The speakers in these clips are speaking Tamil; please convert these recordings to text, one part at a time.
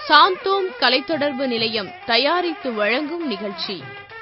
சாந்தோம் கலைத்தொடர்பு நிலையம் தயாரித்து வழங்கும் நிகழ்ச்சி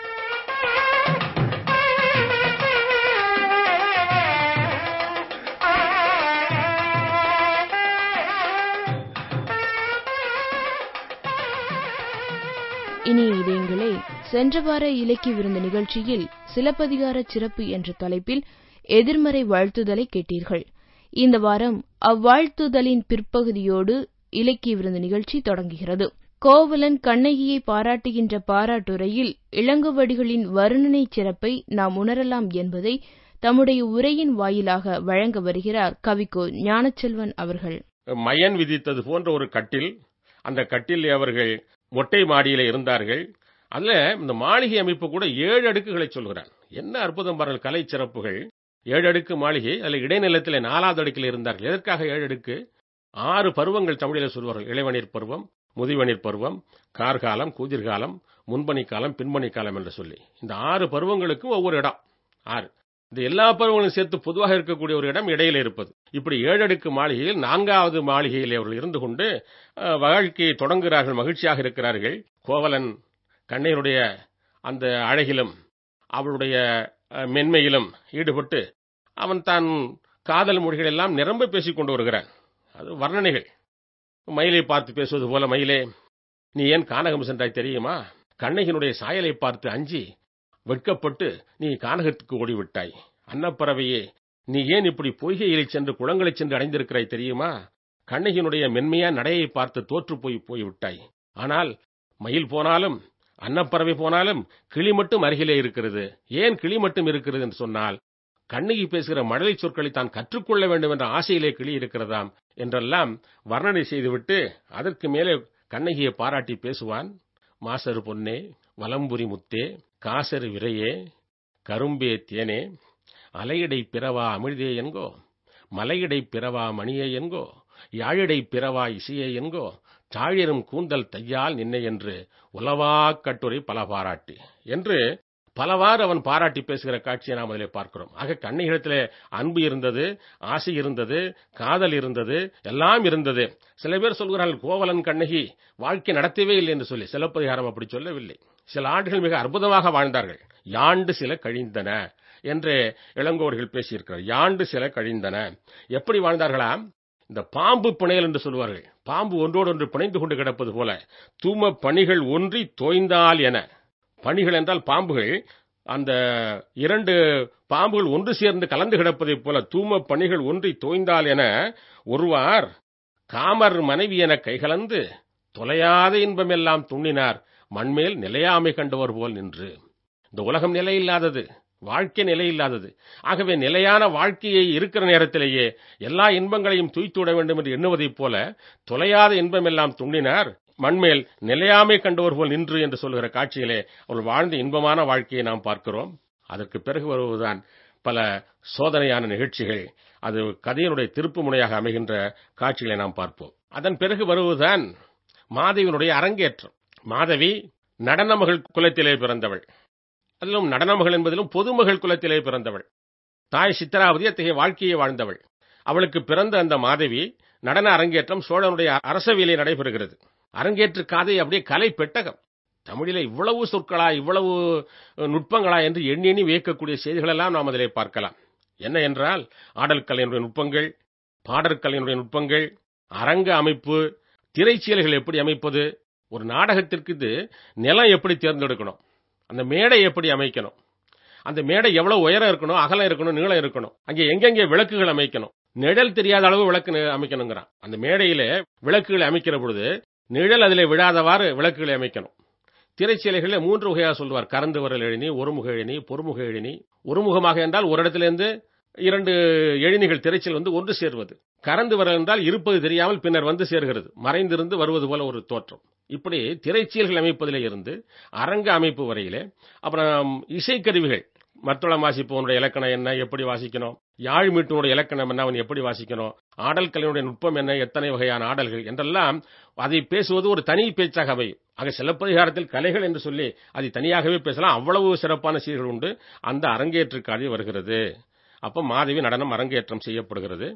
இனி இதயங்களே சென்ற வார இலக்கிய விருந்த நிகழ்ச்சியில் சிலப்பதிகார சிறப்பு என்ற தலைப்பில் எதிர்மறை வாழ்த்துதலை கேட்டீர்கள் இந்த வாரம் அவ்வாழ்த்துதலின் பிற்பகுதியோடு இலக்கிய விருந்து நிகழ்ச்சி தொடங்குகிறது கோவலன் கண்ணகியை பாராட்டுகின்ற பாராட்டுரையில் இளங்கோவடிகளின் வருணனைச் சிறப்பை நாம் உணரலாம் என்பதை தம்முடைய உரையின் வாயிலாக வழங்க வருகிறார் கவிக்கோ ஞானச்செல்வன் அவர்கள் மயன் விதித்தது போன்ற ஒரு கட்டில் அந்த கட்டில் அவர்கள் மொட்டை மாடியில இருந்தார்கள் அதுல இந்த மாளிகை அமைப்பு கூட ஏழு அடுக்குகளை சொல்கிறான் என்ன அற்புதம் பாருங்கள் கலை சிறப்புகள் ஏழு அடுக்கு மாளிகை அதுல இடைநிலத்தில் நாலாவது அடுக்கில் இருந்தார்கள் எதற்காக ஏழு அடுக்கு ஆறு பருவங்கள் தமிழில் சொல்வார்கள் இளைவநீர் பருவம் முதிவநீர் பருவம் கார்காலம் கூதிர்காலம் முன்பனி காலம் பின்பனி காலம் என்று சொல்லி இந்த ஆறு பருவங்களுக்கும் ஒவ்வொரு இடம் ஆறு இந்த எல்லா பருவங்களும் சேர்த்து பொதுவாக இருக்கக்கூடிய ஒரு இடம் இடையில இருப்பது இப்படி ஏழடுக்கு மாளிகையில் நான்காவது மாளிகையில் அவர்கள் இருந்து கொண்டு வாழ்க்கையை தொடங்குகிறார்கள் மகிழ்ச்சியாக இருக்கிறார்கள் கோவலன் கண்ணையனுடைய அந்த அழகிலும் அவளுடைய மென்மையிலும் ஈடுபட்டு அவன் தான் காதல் மொழிகள் எல்லாம் நிரம்ப பேசிக் கொண்டு வருகிறான் அது வர்ணனைகள் மயிலை பார்த்து பேசுவது போல மயிலே நீ ஏன் கானகம் சென்றாய் தெரியுமா கண்ணகியினுடைய சாயலை பார்த்து அஞ்சி வெட்கப்பட்டு நீ கானகத்துக்கு ஓடிவிட்டாய் அன்னப்பறவையே நீ ஏன் இப்படி பொய்கையில் சென்று குளங்களைச் சென்று அடைந்திருக்கிறாய் தெரியுமா கண்ணகியினுடைய மென்மையா நடையை பார்த்து தோற்று போய் போய்விட்டாய் ஆனால் மயில் போனாலும் அன்னப்பறவை போனாலும் கிளி மட்டும் அருகிலே இருக்கிறது ஏன் கிளி மட்டும் இருக்கிறது என்று சொன்னால் கண்ணகி பேசுகிற மழலை சொற்களை தான் கற்றுக்கொள்ள வேண்டும் என்ற ஆசையிலே கிளி இருக்கிறதாம் என்றெல்லாம் வர்ணனை செய்துவிட்டு அதற்கு மேலே கண்ணகியை பாராட்டி பேசுவான் மாசரு பொன்னே வலம்புரி முத்தே காசரு விரையே கரும்பே தேனே அலையடை பிறவா அமிழ்தே என்கோ மலையடை பிறவா மணியே என்கோ யாழிடை பிறவா இசையே என்கோ தாழிரும் கூந்தல் தையால் நின்னை என்று உலவாக் கட்டுரை பல பாராட்டி என்று பலவாறு அவன் பாராட்டி பேசுகிற காட்சியை நாம் அதிலே பார்க்கிறோம் ஆக கண்ணிகளிடத்திலே அன்பு இருந்தது ஆசை இருந்தது காதல் இருந்தது எல்லாம் இருந்தது சில பேர் சொல்கிறார்கள் கோவலன் கண்ணகி வாழ்க்கை நடத்தவே இல்லை என்று சொல்லி சிலப்பதிகாரம் அப்படி சொல்லவில்லை சில ஆண்டுகள் மிக அற்புதமாக வாழ்ந்தார்கள் யாண்டு சில கழிந்தன என்று இளங்கோவர்கள் பேசியிருக்கிறார் யாண்டு சில கழிந்தன எப்படி வாழ்ந்தார்களாம் இந்த பாம்பு பிணையல் என்று சொல்வார்கள் பாம்பு ஒன்றோடு ஒன்று பிணைந்து கொண்டு கிடப்பது போல தூம பணிகள் ஒன்றி தோய்ந்தால் என பணிகள் என்றால் பாம்புகள் அந்த இரண்டு பாம்புகள் ஒன்று சேர்ந்து கலந்து கிடப்பதைப் போல தூம பணிகள் ஒன்றி தோய்ந்தால் என ஒருவார் காமர் மனைவி என கைகலந்து தொலையாத இன்பமெல்லாம் துண்ணினார் மண்மேல் நிலையாமை கண்டவர் போல் நின்று இந்த உலகம் நிலையில்லாதது வாழ்க்கை நிலையில்லாதது ஆகவே நிலையான வாழ்க்கையை இருக்கிற நேரத்திலேயே எல்லா இன்பங்களையும் துய்த்துவிட வேண்டும் என்று எண்ணுவதைப் போல தொலையாத இன்பமெல்லாம் துண்ணினார் மண்மேல் நிலையாமை கண்டவர் போல் நின்று என்று சொல்கிற காட்சியிலே அவள் வாழ்ந்த இன்பமான வாழ்க்கையை நாம் பார்க்கிறோம் அதற்கு பிறகு வருவதுதான் பல சோதனையான நிகழ்ச்சிகள் அது கதையினுடைய திருப்பு முனையாக அமைகின்ற காட்சிகளை நாம் பார்ப்போம் அதன் பிறகு வருவதுதான் மாதவியினுடைய அரங்கேற்றம் மாதவி நடனமகள் குலத்திலே பிறந்தவள் அதிலும் நடனமகள் என்பதிலும் பொதுமகள் குலத்திலே பிறந்தவள் தாய் சித்தராவதி அத்தகைய வாழ்க்கையை வாழ்ந்தவள் அவளுக்கு பிறந்த அந்த மாதவி நடன அரங்கேற்றம் சோழனுடைய அரசவியலே நடைபெறுகிறது அரங்கேற்று காதை அப்படியே கலை பெட்டகம் தமிழிலே இவ்வளவு சொற்களா இவ்வளவு நுட்பங்களா என்று எண்ணி எண்ணி வியக்கக்கூடிய செய்திகளெல்லாம் நாம் அதிலே பார்க்கலாம் என்ன என்றால் ஆடல் கலையினுடைய நுட்பங்கள் பாடற்கலையினுடைய நுட்பங்கள் அரங்க அமைப்பு திரைச்சீலைகள் எப்படி அமைப்பது ஒரு நாடகத்திற்கு இது நிலம் எப்படி தேர்ந்தெடுக்கணும் அந்த மேடை எப்படி அமைக்கணும் அந்த மேடை எவ்வளவு உயரம் இருக்கணும் அகலம் இருக்கணும் நீளம் இருக்கணும் அங்கே எங்கெங்கே விளக்குகள் அமைக்கணும் நிழல் தெரியாத அளவு விளக்கு அமைக்கணுங்கிறான் அந்த மேடையில விளக்குகளை அமைக்கிற பொழுது நிழல் அதிலே விழாதவாறு விளக்குகளை அமைக்கணும் திரைச்சீலைகளில் மூன்று வகையாக சொல்வார் கறந்து வரல் எழினி ஒருமுக எழினி பொறுமுக எழினி ஒருமுகமாக என்றால் ஒரு இடத்திலிருந்து இரண்டு எழினிகள் திரைச்சல் வந்து ஒன்று சேர்வது கறந்து வரல் என்றால் இருப்பது தெரியாமல் பின்னர் வந்து சேர்கிறது மறைந்திருந்து வருவது போல ஒரு தோற்றம் இப்படி திரைச்சீல்கள் அமைப்பதிலே இருந்து அரங்க அமைப்பு வரையிலே அப்புறம் இசைக்கருவிகள் மத்தளம் வாசிப்பவனுடைய இலக்கணம் என்ன எப்படி வாசிக்கணும் யாழ் மீட்டுனுடைய இலக்கணம் என்ன அவன் எப்படி வாசிக்கணும் ஆடல் கலையினுடைய நுட்பம் என்ன எத்தனை வகையான ஆடல்கள் என்றெல்லாம் அதை பேசுவது ஒரு தனி பேச்சாக அமையும் ஆக சிலப்பதிகாரத்தில் கலைகள் என்று சொல்லி அதை தனியாகவே பேசலாம் அவ்வளவு சிறப்பான சீர்கள் உண்டு அந்த அரங்கேற்று காட்சி வருகிறது அப்ப மாதவி நடனம் அரங்கேற்றம் செய்யப்படுகிறது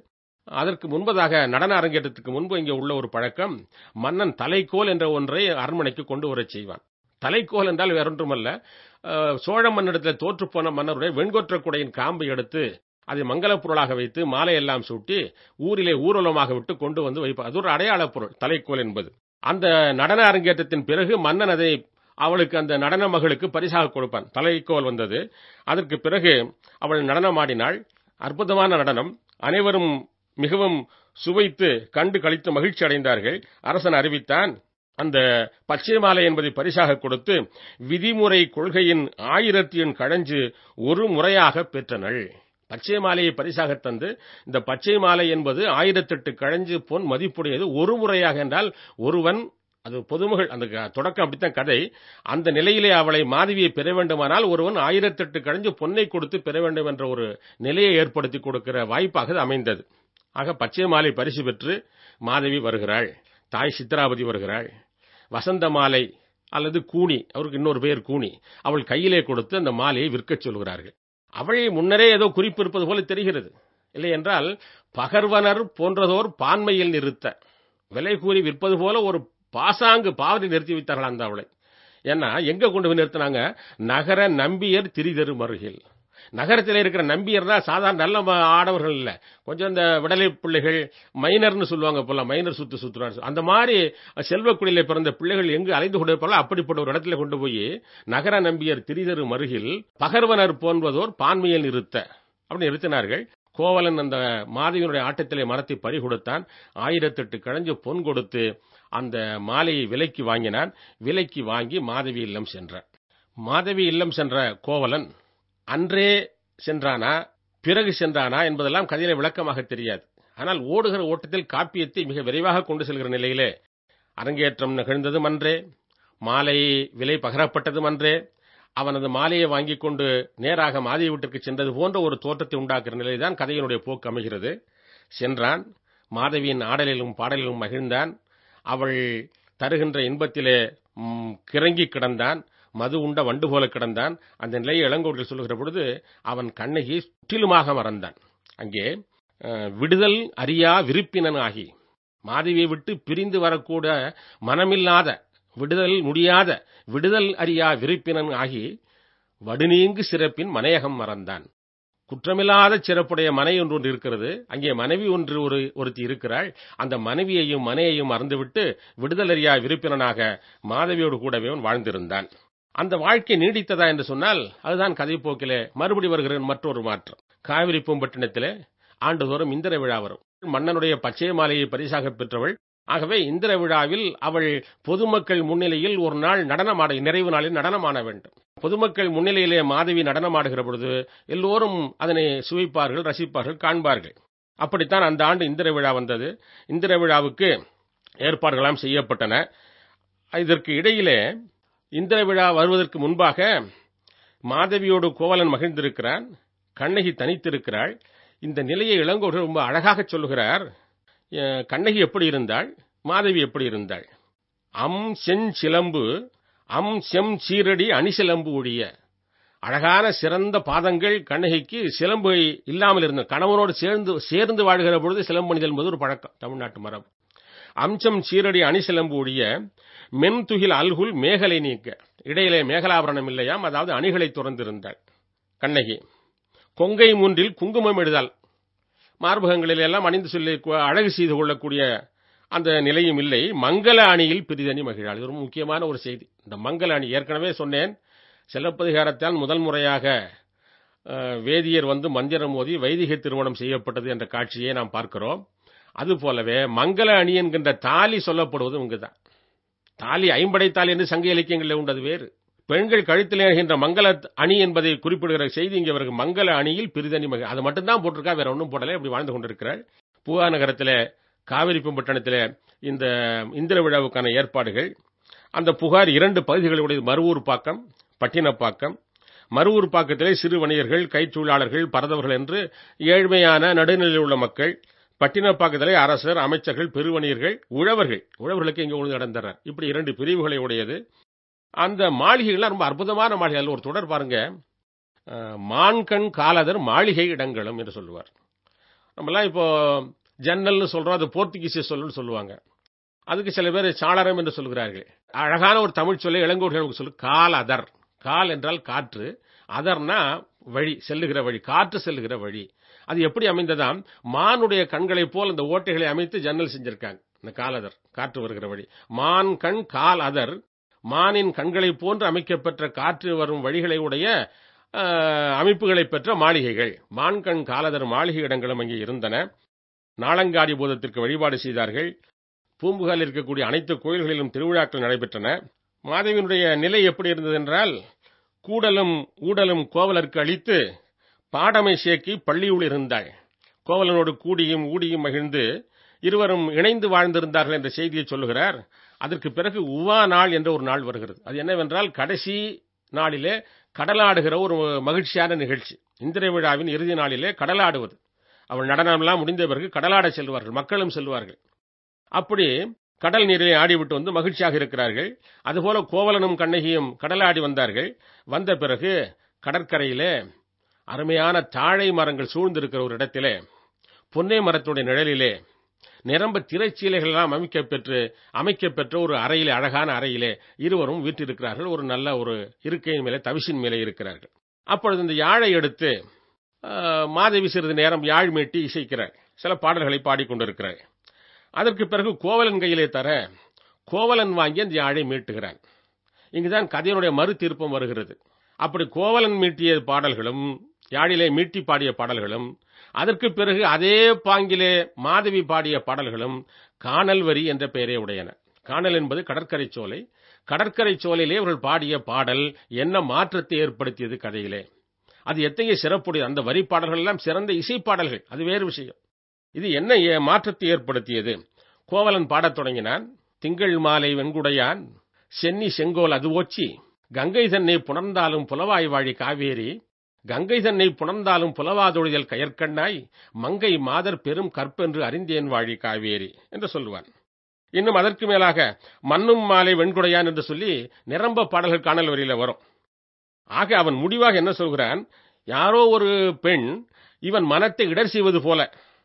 அதற்கு முன்பதாக நடன அரங்கேற்றத்துக்கு முன்பு இங்கே உள்ள ஒரு பழக்கம் மன்னன் தலைக்கோல் என்ற ஒன்றை அரண்மனைக்கு கொண்டு வரச் செய்வான் தலைக்கோல் என்றால் வேறொன்றுமல்ல அஹ், சோழ மன்னிடத்தில் தோற்றுப்போன மன்னருடைய வெண்கொற்ற குடையின் காம்பை எடுத்து அதை மங்களப் பொருளாக வைத்து மாலையெல்லாம் சூட்டி ஊரிலே ஊர்வலமாக விட்டு கொண்டு வந்து வைப்பார் அது ஒரு அடையாளப் பொருள் தலைக்கோல் என்பது அந்த நடன அரங்கேற்றத்தின் பிறகு மன்னன் அதை அவளுக்கு அந்த நடன மகளுக்கு பரிசாக கொடுப்பான் தலைக்கோல் வந்தது அதற்கு பிறகு அவள் நடனமாடினாள் அற்புதமான நடனம் அனைவரும் மிகவும் சுவைத்து கண்டு கழித்து மகிழ்ச்சி அடைந்தார்கள் அரசன் அறிவித்தான் அந்த பச்சை மாலை என்பதை பரிசாக கொடுத்து விதிமுறை கொள்கையின் ஆயிரத்தி எண் கழஞ்சு ஒரு முறையாக பெற்றனள் பச்சை மாலையை பரிசாக தந்து இந்த பச்சை மாலை என்பது ஆயிரத்தெட்டு கழஞ்சு பொன் மதிப்புடையது ஒரு முறையாக என்றால் ஒருவன் அது பொதுமகள் அந்த க- தொடக்கம் அப்படித்தான் கதை அந்த நிலையிலே அவளை மாதவியை பெற வேண்டுமானால் ஒருவன் ஆயிரத்தெட்டு கழஞ்சு பொன்னை கொடுத்து பெற வேண்டும் என்ற ஒரு நிலையை ஏற்படுத்தி கொடுக்கிற வாய்ப்பாக அது அமைந்தது ஆக பச்சை மாலை பரிசு பெற்று மாதவி வருகிறாள் தாய் சித்ராபதி வருகிறாள் வசந்த மாலை அல்லது கூனி அவருக்கு இன்னொரு பெயர் கூனி அவள் கையிலே கொடுத்து அந்த மாலையை விற்கச் சொல்கிறார்கள் அவள் முன்னரே ஏதோ குறிப்பு இருப்பது போல தெரிகிறது இல்லை என்றால் பகர்வனர் போன்றதோர் பான்மையில் நிறுத்த விலை கூறி விற்பது போல ஒரு பாசாங்கு பாவனை நிறுத்தி வைத்தார்கள் அந்த அவளை ஏன்னா எங்க கொண்டு போய் நிறுத்தினாங்க நகர நம்பியர் திரிதரு மருகில் நகரத்தில் இருக்கிற நம்பியர் தான் சாதாரண நல்ல ம- ஆடவர்கள் இல்ல கொஞ்சம் இந்த விடலை பிள்ளைகள் மைனர்னு சொல்லுவாங்க போல மைனர் சுத்து சுத்துறாரு அந்த மாதிரி செல்வக்குடியில பிறந்த பிள்ளைகள் எங்கு அலைந்து கொண்டிருப்பாங்களோ அப்படிப்பட்ட ஒரு இடத்துல கொண்டு போய் நகர நம்பியர் திரிதரு மருகில் பகர்வனர் போன்பதோர் பான்மையில் நிறுத்த அப்படி நிறுத்தினார்கள் கோவலன் அந்த மாதவியினுடைய ஆட்டத்திலே மரத்தை பறி கொடுத்தான் ஆயிரத்தெட்டு கழஞ்சு பொன் கொடுத்து அந்த மாலையை விலைக்கு வாங்கினான் விலைக்கு வாங்கி மாதவி இல்லம் சென்றான் மாதவி இல்லம் சென்ற கோவலன் அன்றே சென்றானா பிறகு சென்றானா என்பதெல்லாம் கதையில விளக்கமாக தெரியாது ஆனால் ஓடுகிற ஓட்டத்தில் காப்பியத்தை மிக விரைவாக கொண்டு செல்கிற நிலையிலே அரங்கேற்றம் நிகழ்ந்ததும் அன்றே மாலை விலை பகரப்பட்டதும் அன்றே அவனது மாலையை வாங்கிக் கொண்டு நேராக மாதவி வீட்டிற்கு சென்றது போன்ற ஒரு தோற்றத்தை உண்டாக்குற நிலைதான் கதையினுடைய போக்கு அமைகிறது சென்றான் மாதவியின் ஆடலிலும் பாடலிலும் மகிழ்ந்தான் அவள் தருகின்ற இன்பத்திலே ம், கிறங்கி கிடந்தான் மது உண்ட வண்டு போல கிடந்தான் அந்த நிலையை இளங்கோட்டில் சொல்லுகிற பொழுது அவன் கண்ணகி முற்றிலுமாக மறந்தான் அங்கே அஹ், விடுதல் அறியா விருப்பினன் ஆகி மாதவியை விட்டு பிரிந்து வரக்கூட மனமில்லாத விடுதல் முடியாத விடுதல் அறியா விருப்பினன் ஆகி வடுநீங்கு சிறப்பின் மனையகம் மறந்தான் குற்றமில்லாத சிறப்புடைய மனை ஒன்று ஒன்று இருக்கிறது அங்கே மனைவி ஒன்று ஒரு ஒருத்தி இருக்கிறாள் அந்த மனைவியையும் மனையையும் மறந்துவிட்டு விடுதலறியா விருப்பினனாக மாதவியோடு கூடவே அவன் வாழ்ந்திருந்தான் அந்த வாழ்க்கை நீடித்ததா என்று சொன்னால் அதுதான் கதைப்போக்கிலே மறுபடி வருகிற மற்றொரு மாற்றம் காவிரி பூம்பட்டினத்திலே ஆண்டுதோறும் இந்திர விழா வரும் மன்னனுடைய பச்சை மாலையை பரிசாக பெற்றவள் ஆகவே இந்திர விழாவில் அவள் பொதுமக்கள் முன்னிலையில் ஒரு நாள் நடனமாட நிறைவு நாளில் நடனமாட வேண்டும் பொதுமக்கள் முன்னிலையிலே மாதவி நடனமாடுகிற பொழுது எல்லோரும் அதனை சுவைப்பார்கள் ரசிப்பார்கள் காண்பார்கள் அப்படித்தான் அந்த ஆண்டு இந்திர விழா வந்தது இந்திர விழாவுக்கு ஏற்பாடுகளாம் செய்யப்பட்டன இதற்கு இடையிலே இந்திர விழா வருவதற்கு முன்பாக மாதவியோடு கோவலன் மகிழ்ந்திருக்கிறான் கண்ணகி தனித்திருக்கிறாள் இந்த நிலையை இளங்கோடு ரொம்ப அழகாக சொல்லுகிறார் அஹ், கண்ணகி எப்படி இருந்தாள் மாதவி எப்படி இருந்தாள் அம் செஞ்சிலம்பு அம் செம் சீரடி அணிசிலம்பு ஒழிய அழகான சிறந்த பாதங்கள் கண்ணகிக்கு சிலம்பு இல்லாமல் இருந்த கணவனோடு சேர்ந்து சேர்ந்து வாழ்கிற பொழுது சிலம்பணிதல் என்பது ஒரு பழக்கம் தமிழ்நாட்டு மரபு அம்சம் சீரடி அணிசிலம்பு ஒழிய மென்துகில் அல்குல் மேகலை நீக்க இடையிலே மேகலாபரணம் இல்லையாம் அதாவது அணிகளை துறந்திருந்தாள் கண்ணகி கொங்கை மூன்றில் குங்குமம் எழுதால் மார்பகங்களில் எல்லாம் அணிந்து சொல்லி கு- அழகு செய்து கொள்ளக்கூடிய அந்த நிலையும் இல்லை மங்கள அணியில் பிரிதணி மகிழாள் இது ஒரு முக்கியமான ஒரு செய்தி இந்த மங்கள அணி ஏற்கனவே சொன்னேன் சிலப்பதிகாரத்தால் முதல் முறையாக அஹ், வேதியர் வந்து மந்திரம் மோதி வைதிக திருமணம் செய்யப்பட்டது என்ற காட்சியை நாம் பார்க்கிறோம் அதுபோலவே மங்கள அணி என்கின்ற தாலி சொல்லப்படுவதும் இங்குதான் தாலி ஐம்படை தாலி என்று சங்க இலக்கியங்களில் உண்டது வேறு பெண்கள் கழுத்தில் அணிகின்ற மங்கள அணி என்பதை குறிப்பிடுகிற செய்தி இங்கே அவருக்கு மங்கள அணியில் பிரிதணி மகி அது மட்டும்தான் போட்டிருக்கா வேற ஒன்றும் போடல இப்படி வாழ்ந்து கொண்டிருக்கிறாள் பூவா நகரத்திலே காவிரி பூம்பட்டினத்திலே இந்த இந்திர விழாவுக்கான ஏற்பாடுகள் அந்த புகார் இரண்டு பகுதிகளுடைய மறுவூர் பாக்கம் பட்டினப்பாக்கம் மறுவூர் பாக்கத்திலே சிறு வணிகர்கள் கைத்தொழிலாளர்கள் பரதவர்கள் என்று ஏழ்மையான நடுநிலையில் உள்ள மக்கள் பட்டினப்பாக்கத்திலே அரசர் அமைச்சர்கள் பெருவணிகர்கள் உழவர்கள் உழவர்களுக்கு இங்கே உழுது நடந்தனர் இப்படி இரண்டு பிரிவுகளை உடையது அந்த மாளிகைகள்லாம் ரொம்ப அற்புதமான மாளிகை அதில் ஒரு தொடர் பாருங்க அஹ், மான்கண் காலதர் மாளிகை இடங்களும் என்று சொல்லுவார் நம்மலாம் இப்போ ஜன்னல்னு சொல்றோம் அது போர்த்துகீசிய சொல்லுன்னு சொல்லுவாங்க அதுக்கு சில பேர் சாளரம் என்று சொல்கிறார்கள் அழகான ஒரு தமிழ் சொல்லை இளங்கோடிகள் சொல்லு கால் அதர் கால் என்றால் காற்று அதர்னா வழி செல்லுகிற வழி காற்று செல்லுகிற வழி அது எப்படி அமைந்ததாம் மானுடைய கண்களைப் போல் அந்த ஓட்டைகளை அமைத்து ஜன்னல் செஞ்சிருக்காங்க இந்த காலதர் காற்று வருகிற வழி மான் கண் கால் அதர் மானின் கண்களைப் போன்று அமைக்கப்பெற்ற காற்று வரும் வழிகளை உடைய அஹ், அமைப்புகளை பெற்ற மாளிகைகள் மான்கண் காலதர் மாளிகை இடங்களும் அங்கே இருந்தன நாளங்காடி பூதத்திற்கு வழிபாடு செய்தார்கள் பூம்புகாரில் இருக்கக்கூடிய அனைத்து கோயில்களிலும் திருவிழாக்கள் நடைபெற்றன மாதவியினுடைய நிலை எப்படி இருந்தது என்றால் கூடலும் ஊடலும் கோவலருக்கு அளித்து பாடமை சேக்கி பள்ளியுள் இருந்தாள் கோவலனோடு கூடியும் ஊடியும் மகிழ்ந்து இருவரும் இணைந்து வாழ்ந்திருந்தார்கள் என்ற செய்தியை சொல்லுகிறார் அதற்கு பிறகு உவா நாள் என்ற ஒரு நாள் வருகிறது அது என்னவென்றால் கடைசி நாளிலே கடலாடுகிற ஒரு மகிழ்ச்சியான நிகழ்ச்சி இந்திர விழாவின் இறுதி நாளிலே கடலாடுவது அவள் நடனமெல்லாம் முடிந்த பிறகு கடலாட செல்வார்கள் மக்களும் செல்வார்கள் அப்படி கடல் நீரை ஆடிவிட்டு வந்து மகிழ்ச்சியாக இருக்கிறார்கள் அதுபோல கோவலனும் கண்ணகியும் கடலாடி வந்தார்கள் வந்த பிறகு கடற்கரையிலே அருமையான தாழை மரங்கள் சூழ்ந்திருக்கிற ஒரு இடத்திலே பொன்னை மரத்துடைய நிழலிலே நிரம்ப திரைச்சீலைகள் எல்லாம் அமைக்கப்பெற்று அமைக்கப்பெற்ற ஒரு அறையிலே அழகான அறையிலே இருவரும் வீற்றிருக்கிறார்கள் ஒரு நல்ல ஒரு இருக்கையின் மேலே தவிசின் மேலே இருக்கிறார்கள் அப்பொழுது இந்த யாழை எடுத்து ஆஹ், மாதவி சிறிது நேரம் யாழ் மீட்டி இசைக்கிறார் சில பாடல்களை பாடிக்கொண்டிருக்கிறார் அதற்கு பிறகு கோவலன் கையிலே தர கோவலன் வாங்கி அந்த யாழை மீட்டுகிறான் இங்குதான் கதையினுடைய மறு தீர்ப்பம் வருகிறது அப்படி கோவலன் மீட்டிய பாடல்களும் யாழிலே மீட்டி பாடிய பாடல்களும் அதற்கு பிறகு அதே பாங்கிலே மாதவி பாடிய பாடல்களும் காணல் வரி என்ற பெயரே உடையன காணல் என்பது கடற்கரை சோலை கடற்கரை சோலையிலே அவர்கள் பாடிய பாடல் என்ன மாற்றத்தை ஏற்படுத்தியது கதையிலே அது எத்தகைய சிறப்புடையது அந்த வரி பாடல்கள் எல்லாம் சிறந்த இசைப்பாடல்கள் அது வேறு விஷயம் இது என்ன ஏ- மாற்றத்தை ஏற்படுத்தியது கோவலன் பாடத் தொடங்கினான் திங்கள் மாலை வெண்குடையான் சென்னி செங்கோல் அது ஓச்சி கங்கை தன்னை புணர்ந்தாலும் புலவாய் வாழி காவேரி கங்கை தன்னை புணர்ந்தாலும் புலவாதொழிதல் கயற்கண்ணாய் மங்கை மாதர் பெரும் கற்பென்று அறிந்தேன் வாழி காவேரி என்று சொல்லுவான் இன்னும் அதற்கு மேலாக மண்ணும் மாலை வெண்குடையான் என்று சொல்லி நிரம்ப பாடல்கள் காணல் வரியில வரும் ஆக அவன் முடிவாக என்ன சொல்கிறான் யாரோ ஒரு பெண் இவன் மனத்தை இடர் செய்வது போல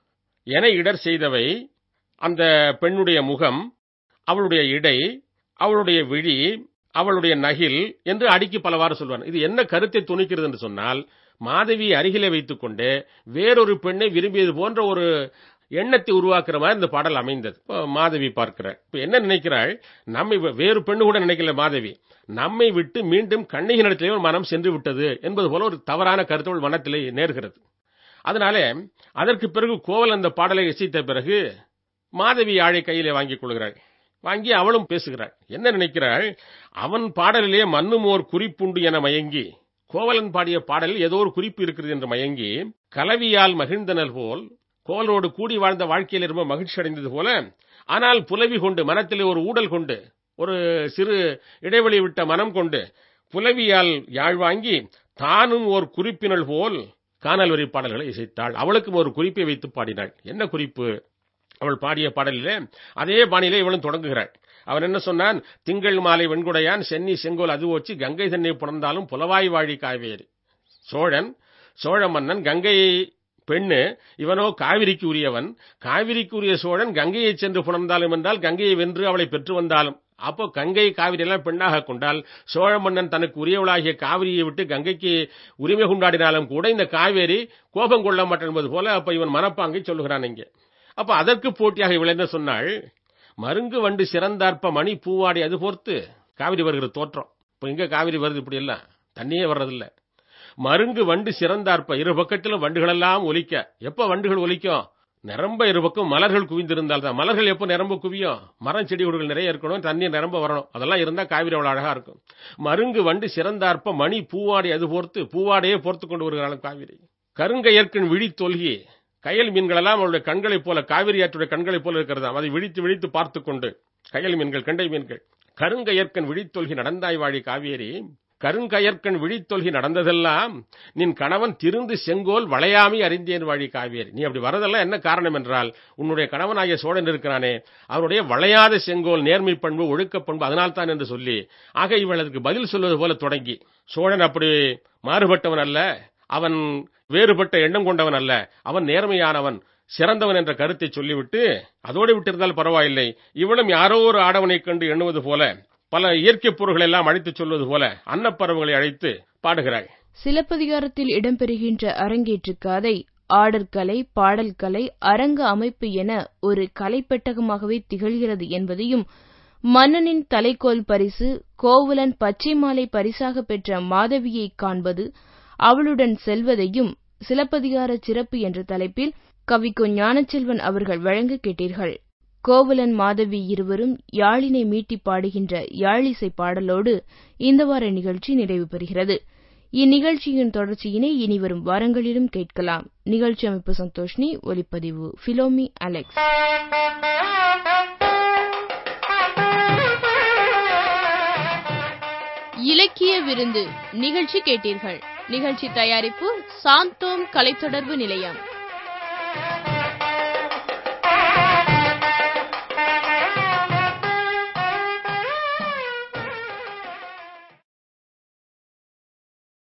என இடர் செய்தவை அந்த பெண்ணுடைய முகம் அவளுடைய இடை அவளுடைய விழி அவளுடைய நகில் என்று அடுக்கி பலவாறு சொல்வான் இது என்ன கருத்தை துணிக்கிறது என்று சொன்னால் மாதவி அருகிலே வைத்துக்கொண்டு வேறொரு பெண்ணை விரும்பியது போன்ற ஒரு எண்ணத்தை உருவாக்குற மாதிரி இந்த பாடல் அமைந்தது இப்போ மாதவி பார்க்கிறாள் இப்ப என்ன நினைக்கிறாள் நம்மை வே- வேறு பெண்ணு கூட நினைக்கல மாதவி நம்மை விட்டு மீண்டும் கண்ணகினிடத்திலே ஒரு மனம் சென்று விட்டது என்பது போல ஒரு தவறான கருத்து அவள் மனத்திலே நேர்கிறது அதனாலே அதற்கு பிறகு கோவல் அந்த பாடலை இசைத்த பிறகு மாதவி யாழை கையிலே வாங்கிக் கொள்கிறாள் வாங்கி அவளும் பேசுகிறாள் என்ன நினைக்கிறாள் அவன் பாடலிலே மன்னும் ஓர் குறிப்புண்டு என மயங்கி கோவலன் பாடிய பாடலில் ஏதோ ஒரு குறிப்பு இருக்கிறது என்று மயங்கி கலவியால் மகிழ்ந்தனர் போல் கோவலோடு கூடி வாழ்ந்த வாழ்க்கையில் ரொம்ப மகிழ்ச்சி அடைந்தது போல ஆனால் புலவி கொண்டு மனத்திலே ஒரு ஊடல் கொண்டு ஒரு சிறு இடைவெளி விட்ட மனம் கொண்டு புலவியால் யாழ் வாங்கி தானும் ஒரு குறிப்பினள் போல் காணல் வரி பாடல்களை இசைத்தாள் அவளுக்கும் ஒரு குறிப்பை வைத்து பாடினாள் என்ன குறிப்பு அவள் பாடிய பாடலிலே அதே பாணியிலே இவளும் தொடங்குகிறாள் அவன் என்ன சொன்னான் திங்கள் மாலை வெண்குடையான் சென்னி செங்கோல் அது ஓச்சி கங்கை தன்னை புணர்ந்தாலும் புலவாய் வாழி காவேரி சோழன் சோழ மன்னன் கங்கை பெண்ணு இவனோ காவிரிக்கு உரியவன் காவிரிக்கு உரிய சோழன் கங்கையை சென்று புணர்ந்தாலும் என்றால் கங்கையை வென்று அவளை பெற்று வந்தாலும் அப்போ கங்கை காவிரி எல்லாம் பெண்ணாக கொண்டால் சோழ மன்னன் தனக்கு உரியவளாகிய காவிரியை விட்டு கங்கைக்கு உரிமை கொண்டாடினாலும் கூட இந்த காவேரி கோபம் கொள்ள மாட்டேன் என்பது போல அப்ப இவன் மனப்பாங்கை சொல்லுகிறான் இங்கே அப்ப அதற்கு போட்டியாக இவள் என்ன சொன்னாள் மருங்கு வண்டு சிறந்தார்ப்ப மணி பூவாடி அது பொறுத்து காவிரி வருகிற தோற்றம் இப்ப எங்க காவிரி வருது இப்படி எல்லாம் தண்ணியே வர்றதில்ல மருங்கு வண்டு சிறந்தார்ப்ப இரு பக்கத்திலும் வண்டுகளெல்லாம் ஒலிக்க எப்ப வண்டுகள் ஒலிக்கும் நிரம்ப இரு பக்கம் மலர்கள் குவிந்திருந்தால் தான் மலர்கள் எப்போ நிரம்ப குவியும் மரம் செடி கொடிகள் நிறைய இருக்கணும் தண்ணி நிரம்ப வரணும் அதெல்லாம் இருந்தா காவிரி அவ்வளவு அழகா இருக்கும் மருங்கு வண்டு சிறந்தார்ப்ப மணி பூவாடி அது பொறுத்து பூவாடையே பொறுத்து கொண்டு வருகிறாள் காவிரி கருங்கையற்கண் விழி தொல்கி கயல் மீன்களெல்லாம் அவளுடைய கண்களைப் போல காவிரி ஆற்றுடைய கண்களைப் போல இருக்கிறதாம் அதை விழித்து விழித்து பார்த்து கொண்டு கயல் மீன்கள் கண்டை மீன்கள் கருங்கயற்கண் விழித்தொல்கி நடந்தாய் வாழி காவேரி கருங்கயற்கண் விழித்தொல்கி நடந்ததெல்லாம் நின் கணவன் திருந்து செங்கோல் வளையாமி அறிந்தேன் வாழி காவேரி நீ அப்படி வரதெல்லாம் என்ன காரணம் என்றால் உன்னுடைய கணவனாகிய சோழன் இருக்கிறானே அவருடைய வளையாத செங்கோல் நேர்மை பண்பு ஒழுக்க பண்பு அதனால்தான் என்று சொல்லி ஆக இவள் அதுக்கு பதில் சொல்வது போல தொடங்கி சோழன் அப்படி மாறுபட்டவன் அல்ல அவன் வேறுபட்ட எண்ணம் கொண்டவன் அல்ல அவன் நேர்மையானவன் சிறந்தவன் என்ற கருத்தை சொல்லிவிட்டு அதோடு விட்டிருந்தால் பரவாயில்லை இவனும் யாரோ ஒரு ஆடவனைக் கண்டு எண்ணுவது போல பல இயற்கைப் பொருள்கள் எல்லாம் அழைத்துச் சொல்வது போல அன்னப்பறவைகளை அழைத்து பாடுகிறாள் சிலப்பதிகாரத்தில் இடம்பெறுகின்ற அரங்கேற்று கதை ஆடற்கலை பாடல் கலை அரங்க அமைப்பு என ஒரு கலைப்பெட்டகமாகவே திகழ்கிறது என்பதையும் மன்னனின் தலைக்கோல் பரிசு கோவலன் பச்சை மாலை பரிசாக பெற்ற மாதவியை காண்பது அவளுடன் செல்வதையும் சிலப்பதிகார சிறப்பு என்ற தலைப்பில் கவிக்கோ ஞானச்செல்வன் அவர்கள் வழங்க கேட்டீர்கள் கோவலன் மாதவி இருவரும் யாழினை மீட்டி பாடுகின்ற யாழிசை பாடலோடு இந்த வார நிகழ்ச்சி நிறைவு பெறுகிறது இந்நிகழ்ச்சியின் தொடர்ச்சியினை இனிவரும் வாரங்களிலும் கேட்கலாம் நிகழ்ச்சி அமைப்பு சந்தோஷ்னி ஒலிப்பதிவு பிலோமி அலெக்ஸ் இலக்கிய விருந்து நிகழ்ச்சி கேட்டீர்கள் நிகழ்ச்சி தயாரிப்பு சாந்தோம் கலைத்தொடர்பு நிலையம்